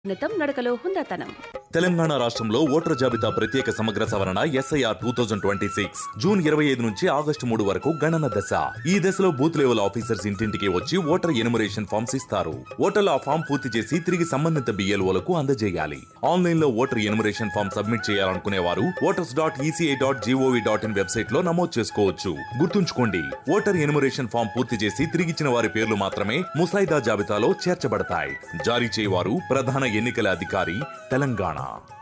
ఉన్నతం నడకలో హుందాతనం తెలంగాణ రాష్ట్రంలో ఓటర్ జాబితా ప్రత్యేక సమగ్ర సవరణ SIR two thousand twenty six June ఇరవై ఐదు నుంచి ఆగస్టు మూడు వరకు గణన దశ ఈ దశలో బూత్ లెవెల్ ఆఫీసర్స్ ఇంటింటికి వచ్చి ఓటర్ ఎనుమరేషన్ ఫామ్స్ ఇస్తారు ఓటర్లు ఆ ఫామ్ పూర్తి చేసి తిరిగి సంబంధిత బిఎల్ఓలకు అందజేయాలి ఆన్లైన్ లో ఓటర్ ఎనుమరేషన్ ఫామ్ సబ్మిట్ చేయాలనుకునే వారు voters dot ECI dot G O V dot in website లో నమోదు చేసుకోవచ్చు గుర్తుంచుకోండి ఓటర్ ఎనుమరేషన్ ఫామ్ పూర్తి చేసి తిరిగిచ్చిన వారి పేర్లు మాత్రమే ముసాయిదా జాబితాలో చేర్చబడతాయి జారీ చేయవారు ప్రధాన ఎన్నికల అధికారి తెలంగాణ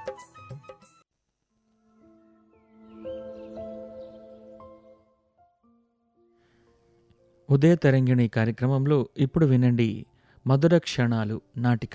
ఉదయ తరంగిణి కార్యక్రమంలో ఇప్పుడు వినండి మధుర క్షణాలు నాటిక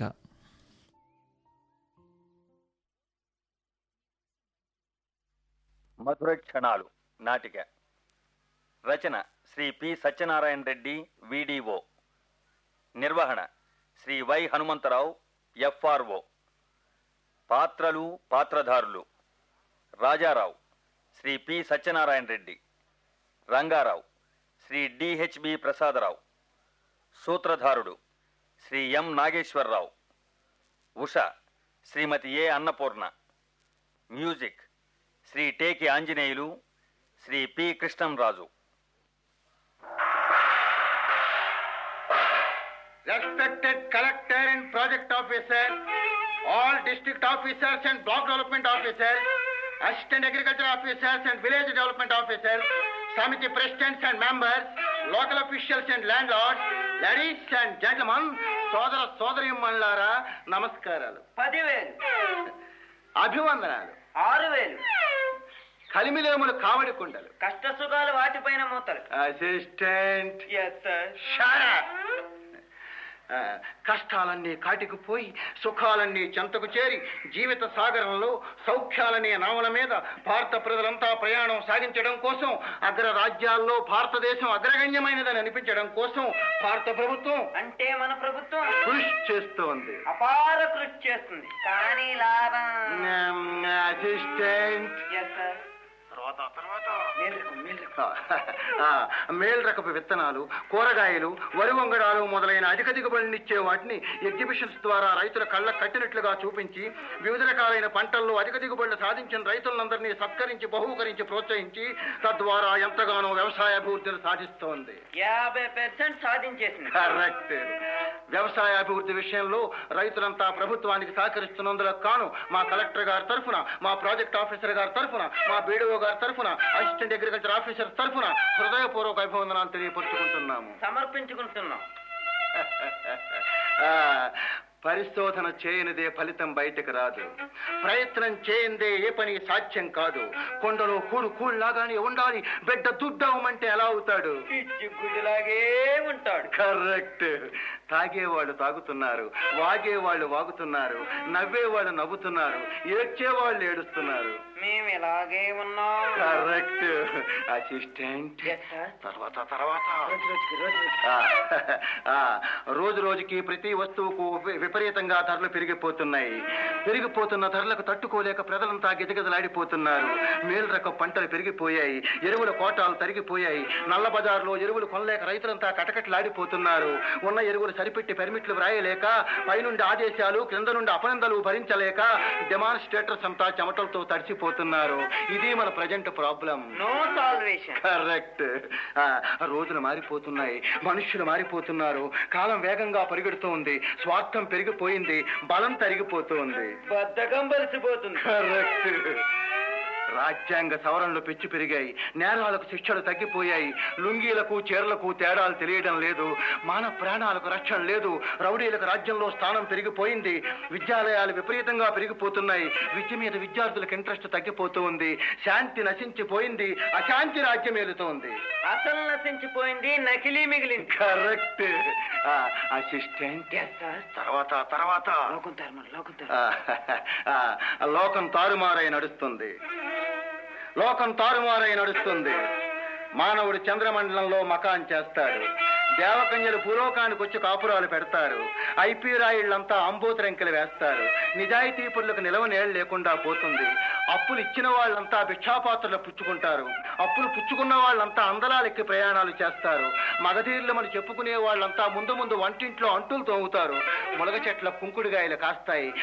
మధుర క్షణాలు నాటిక రచన శ్రీ పి సత్యనారాయణ రెడ్డి విడిఓ నిర్వహణ శ్రీ వై హనుమంతరావు ఎఫ్ఆర్ఓ పాత్రలు పాత్రధారులు రాజారావు శ్రీ పి సత్యనారాయణ రెడ్డి రంగారావు శ్రీ డిహెచ్బి ప్రసాదరావు సూత్రధారుడు Shri M Nageswararao Usha Shrimati A Annapurna music Shri Teki Anjaneyulu Shri P Krishnamraju respected collector and project officer, all district officers and block development officers, assistant agriculture officers and village development officers, Samiti presidents and members, local officials and landlords, ladies and gentlemen, సోదర సోదరిమణులారా నమస్కారాలు పదివేలు అభివందనాలు ఆరు వేలు కలిమిలేములు కావడి కుండలు కష్ట సుఖాలు వాటిపైన మూతలు assistant yes sir Shut up! ఆ, కష్టాలన్నీ కాటికి పోయి సుఖాలన్నీ చెంతకు చేరి జీవిత సాగరంలో సౌఖ్యాలనే నావల మీద భారత ప్రజలంతా ప్రయాణం సాగించడం కోసం అగ్ర రాజ్యాల్లో భారతదేశం అగ్రగణ్యమైనదని అనిపించడం కోసం భారత ప్రభుత్వం అంటే మన ప్రభుత్వం కృషి చేస్తోంది అపార కృషి చేస్తుంది కానీ లాభం అసిస్టెంట్ ఎస్ సార్ తర్వాత తర్వాత మేలుకు, మేలుకు. ఆ, మేల్ రకపు విత్తనాలు కూరగాయలు వరి వంగడాలు మొదలైన అధిక దిగుబడినిచ్చే వాటిని ఎగ్జిబిషన్స్ ద్వారా రైతుల కళ్ళ కట్టినట్లుగా చూపించి వివిధ రకాలైన పంటల్లో అధిక దిగుబడులు సాధించిన రైతులందరినీ సత్కరించి బహూకరించి ప్రోత్సహించి తద్వారా ఎంతగానో వ్యవసాయ అభివృద్ధిని సాధిస్తోంది యాభై పర్సెంట్ సాధించేసింది కరెక్ట్ వ్యవసాయ అభివృద్ధి విషయంలో రైతులంతా ప్రభుత్వానికి సహకరిస్తున్నందులకు కాను మా కలెక్టర్ గారి తరఫున మా ప్రాజెక్ట్ ఆఫీసర్ గారి తరఫున మా బీడీఓ గారి తరఫున అసిస్టెంట్ అగ్రికల్చర్ ఆఫీసర్ తరఫున హృదయపూర్వక అభివందనాలు తెలియపరుచుకుంటున్నాము సమర్పించుకుంటున్నాం ఆ, పరిశోధన చేయనిదే ఫలితం బయటకు రాదు ప్రయత్నం చేయందే ఏ పని సాధ్యం కాదు కొండలో కూడు కూడులాగానే ఉండాలి బిడ్డ దుడ్డవమంటే ఎలా అవుతాడు పిచ్చి గుడిలాగే ఉంటాడు కరెక్ట్ తాగేవాళ్ళు తాగుతున్నారు వాగేవాళ్ళు వాగుతున్నారు నవ్వేవాళ్ళు నవ్వుతున్నారు ఏడ్చేవాళ్ళు ఏడుస్తున్నారు మేము ఇలాగే ఉన్నాం కరెక్ట్ అసిస్టెంట్ ఎస్ సార్ తర్వాత తర్వాత రోజు రోజుకి రోజు రోజుకి. ఆ, ఆ, రోజు రోజుకి ప్రతి వస్తువుకు వి- విపరీతంగా ధరలు పెరిగిపోతున్నాయి పెరిగిపోతున్న ధరలకు తట్టుకోలేక ప్రజలంతా గిజగిజలాడిపోతున్నారు మేలు రకం పంటలు పెరిగిపోయాయి ఎరువుల కోటాలు తరిగిపోయాయి నల్ల బజార్లో ఎరువులు కొనలేక రైతులంతా కటకట్లాడిపోతున్నారు ఉన్న ఎరువులు సరిపెట్టి పెర్మిట్లు వ్రాయలేక పైనుండి ఆదేశాలు క్రింద నుండి అపనందలు భరించలేక డెమాన్స్ట్రేటర్స్ అంతా చెమటలతో తడిచిపోతున్నారు ఇది మన present problem no salvation correct రోజులు మారిపోతున్నాయి మనుష్యులు మారిపోతున్నారు కాలం వేగంగా పరిగెడుతోంది స్వార్థం పెరిగిపోయింది బలం తరిగిపోతోంది బద్ధకం బలిసిపోతుంది కరెక్ట్ రాజ్యాంగ సవరణలు పెంచి పెరిగాయి నేరాలకు శిక్షలు తగ్గిపోయాయి లుంగీలకు చీరలకు తేడాలు తెలియడం లేదు మానవ ప్రాణాలకు రక్షణ లేదు రౌడీలకు రాజ్యంలో స్థానం పెరిగిపోయింది విద్యాలయాలు విపరీతంగా పెరిగిపోతున్నాయి విద్య మీద విద్యార్థులకు ఇంట్రెస్ట్ తగ్గిపోతూ ఉంది శాంతి నశించిపోయింది అశాంతి రాజ్యం ఏలుతోంది అసలు నశించిపోయింది నకిలీ మిగిలింది కరెక్ట్ అసిస్టెంట్ ఎస్ సార్ తర్వాత తర్వాత లోకం ధర్మం లోకం ఆ, ఆ, లోకం తారుమారై నడుస్తుంది లోకం తారుమారై నడుస్తుంది మానవుడు చంద్రమండలంలో మకాన్ చేస్తాడు దేవకన్యలు భూలోకానికి వచ్చి కాపురాలు పెడతారు ఐపీ రాయిళ్లంతా అంబోతరెంకలు వేస్తారు నిజాయితీ పనులకు నిలవ నేల లేకుండా పోతుంది అప్పులు ఇచ్చిన వాళ్ళంతా భిక్షాపాత్రలు పుచ్చుకుంటారు అప్పులు పుచ్చుకున్న వాళ్ళంతా అందలాలెక్కి ప్రయాణాలు చేస్తారు మగధీరులమని చెప్పుకునే వాళ్ళంతా ముందు ముందు వంటింట్లో అంటులు తోముతారు మునగ చెట్ల కుంకుడుగాయలు కాస్తాయి